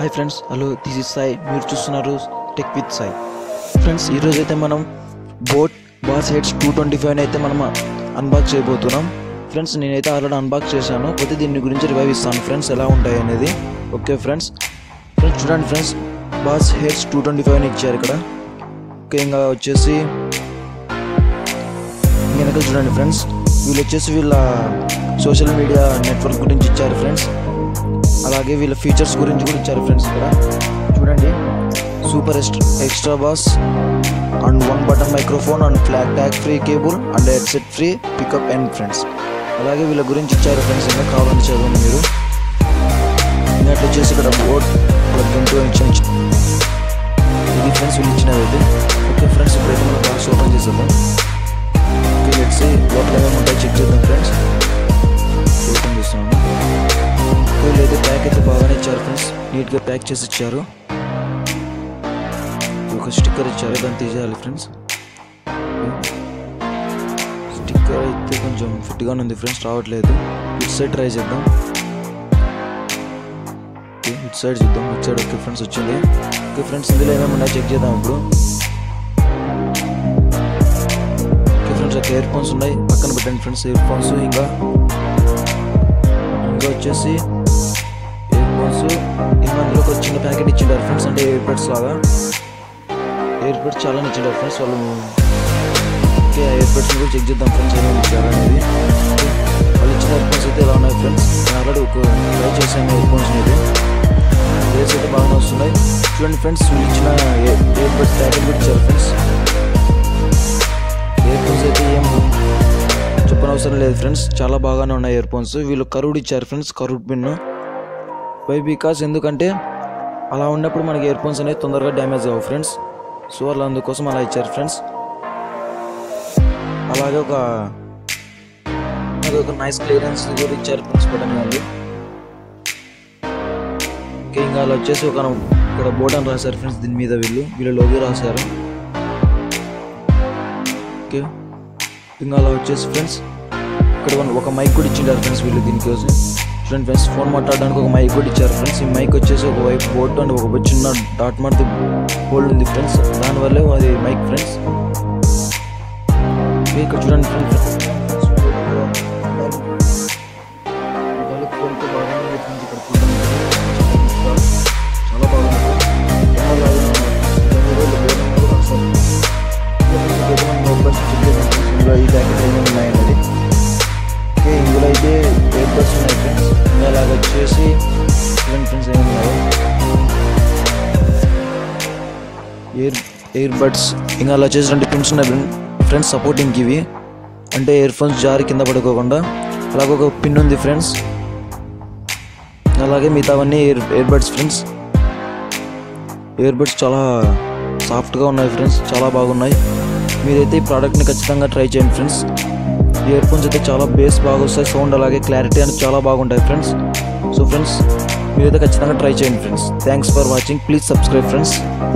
hi friends hello this is Sai మీరు చూస్తున్నారు Tech with Sai friends ఈరోజు అయితే మనం boAt Bass Heads two twenty five అయితే మనం అన్బాక్స్ చేయబోతున్నాం ఫ్రెండ్స్ నేనైతే ఆల్రెడీ అన్బాక్స్ చేశాను పోతే దీని గురించి రివైవ్ ఇస్తాను ఫ్రెండ్స్ ఎలా ఉంటాయి అనేది ఓకే ఫ్రెండ్స్ ఫ్రెండ్స్ చూడండి friends Bass Heads two twenty five అని ఇచ్చారు ఇక్కడ ఓకే ఇంకా వచ్చేసి వెనక చూడండి ఫ్రెండ్స్ వీళ్ళు వచ్చేసి వీళ్ళ సోషల్ మీడియా నెట్వర్క్ గురించి ఇచ్చారు ఫ్రెండ్స్ అలాగే వీళ్ళ ఫీచర్స్ గురించి కూడా ఇచ్చారు ఫ్రెండ్స్ ఇక్కడ చూడండి super extra bass and one button microphone and flag tag free cable and headset free pickup and friends అలాగే వీళ్ళ గురించి ఇచ్చారు ఫ్రెండ్స్ ఇంకా కావాలని చదవండి మీరు ఇంకా అట్లా వచ్చేసి ఇక్కడ బోర్డ్ ప్లగ్ ఇంటూ ఇచ్చిన ఇది ఫ్రెండ్స్ వీళ్ళు ఇచ్చినది అయితే ఓకే ఫ్రెండ్స్ ఇప్పుడైతే మనం బాక్స్ ఓపెన్ చేసేద్దాం ఓకే లెట్స్ లోపల ఏమేమి ఉంటాయి చెక్ చేద్దాం ఫ్రెండ్స్ ఓపెన్ చేస్తున్నాను వీళ్ళు అయితే ప్యాక్ అయితే బాగానే ఇచ్చారు ఫ్రెండ్స్ నీట్గా ప్యాక్ చేసి ఇచ్చారు ఒక స్టిక్కర్ ఇచ్చారు దాన్ని తీసేయాలి ఫ్రెండ్స్ స్టిక్కర్ అయితే కొంచెం ఫిట్గానే ఉంది ఫ్రెండ్స్ రావట్లేదు ఇటు సైడ్ ట్రై చేద్దాం ఓకే, ఇటు సైడ్ చూద్దాం ఇటు సైడ్ ఓకే ఫ్రెండ్స్ వచ్చింది ఓకే ఫ్రెండ్స్ ఇందులో ఏమేమి ఉన్నాయో చెక్ చేద్దాం ఇప్పుడు ఓకే ఫ్రెండ్స్ ఒక ఇయర్ ఫోన్స్ ఉన్నాయి పక్కన పెట్టండి ఫ్రెండ్స్ ఇయర్ ఫోన్స్ ఇంకా ఇంకా వచ్చేసి ఇయర్ ఫోన్స్ ఇంకా అందులో ఒక చిన్న ప్యాకెట్ ఇచ్చిండారు ఫ్రెండ్స్ అంటే ఇయర్ బడ్స్ లాగా ఇయర్ బడ్స్ చాలా ఇచ్చిండారు ఫ్రెండ్స్ వాళ్ళు ఓకే ఆ ఇయర్ బడ్స్ కూడా చెక్ చేద్దాం ఫ్రెండ్స్ ఏమేమి ఇచ్చారు అనేది ఓకే, వాళ్ళు ఇచ్చిన ఇయర్ ఫోన్స్ అయితే ఎలా ఉన్నాయి ఫ్రెండ్స్ నేను ఆల్రెడీ ఒక ట్రై చేశాను ఇయర్ ఫోన్స్ అయితే రేస్ అయితే బాగానే వస్తున్నాయి చూడండి ఫ్రెండ్స్ వీళ్ళు ఇచ్చిన ఇయర్ బడ్స్ ప్యాకెట్ కూడా ఇచ్చారు ఫ్రెండ్స్ ఇయర్ ఫోన్స్ అయితే ఏం చెప్పనవసరం లేదు ఫ్రెండ్స్ చాలా బాగానే ఉన్నాయి ఇయర్ ఫోన్స్ వీళ్ళు కరువుడు ఇచ్చారు ఫ్రెండ్స్ కరువుడ్ పిన్ వై బికాస్ ఎందుకంటే అలా ఉన్నప్పుడు మనకి ఇయర్ ఫోన్స్ అనేవి తొందరగా డ్యామేజ్ అవ్వవు ఫ్రెండ్స్ సో అలా అందుకోసం అలా ఇచ్చారు ఫ్రెండ్స్ అలాగే ఒక అది ఒక నైస్ క్లియరెన్స్ కూడా ఇచ్చారు ఫ్రెండ్స్ బటన్ వాళ్ళు ఓకే ఇంకా అలా వచ్చేసి ఒక ఇక్కడ బోర్డ్ అని రాశారు ఫ్రెండ్స్ దీని మీద వీళ్ళు వీళ్ళు లోగో రాశారు ఓకే ఇంకా అలా వచ్చేసి ఫ్రెండ్స్ ఇక్కడ వన్- ఒక మైక్ కూడా ఇచ్చిండారు ఫ్రెండ్స్ వీళ్ళు దీనికోసం చూడండి ఫ్రెండ్స్ ఫోన్ మాట్లాడడానికి ఒక మైక్ కూడా ఇచ్చారు ఫ్రెండ్స్ ఈ మైక్ వచ్చేసి ఒక వైపు బోర్డు అండ్ ఒక చిన్న డాట్ మార్ది హోల్డ్ ఉంది ఫ్రెండ్స్ దానివల్లే అది మైక్ ఫ్రెండ్స్ ఓకే, ఇక్కడ చూడండి ఫ్రెండ్స్ చాలా బాగుంది ఇందులో ఈ ప్యాకెట్ ఏమేమి ఉన్నాయన్నది ఓకే ఇందులో అయితే పేపర్స్ ఉన్నాయి ఫ్రెండ్స్ ఇంకా అలాగ వచ్చేసి చూడండి ఫ్రెండ్స్ ఏమి ఉన్నాయో ఎయిర్ ఎయిర్ బడ్స్ ఇంకా అలా వచ్చేసి రెండు పిన్స్ ఉన్నాయి ఫ్రెండ్స్ సపోర్టింగ్కి ఇవి అంటే ఇయర్ ఫోన్స్ జారి కింద పడుకోకుండా అలాగే ఒక పిన్ ఉంది ఫ్రెండ్స్ అలాగే మిగతావన్నీ air air buds friends earbuds చాలా సాఫ్ట్గా ఉన్నాయి ఫ్రెండ్స్ చాలా బాగున్నాయి మీరైతే ఈ ప్రోడక్ట్ని ఖచ్చితంగా ట్రై చేయండి ఫ్రెండ్స్ ఇయర్ ఫోన్స్ అయితే చాలా బేస్ బాగా వస్తాయి సౌండ్ అలాగే క్లారిటీ అని చాలా బాగుంటాయి ఫ్రెండ్స్ సో ఫ్రెండ్స్ మీరైతే ఖచ్చితంగా ట్రై చేయండి friends thanks for watching please subscribe friends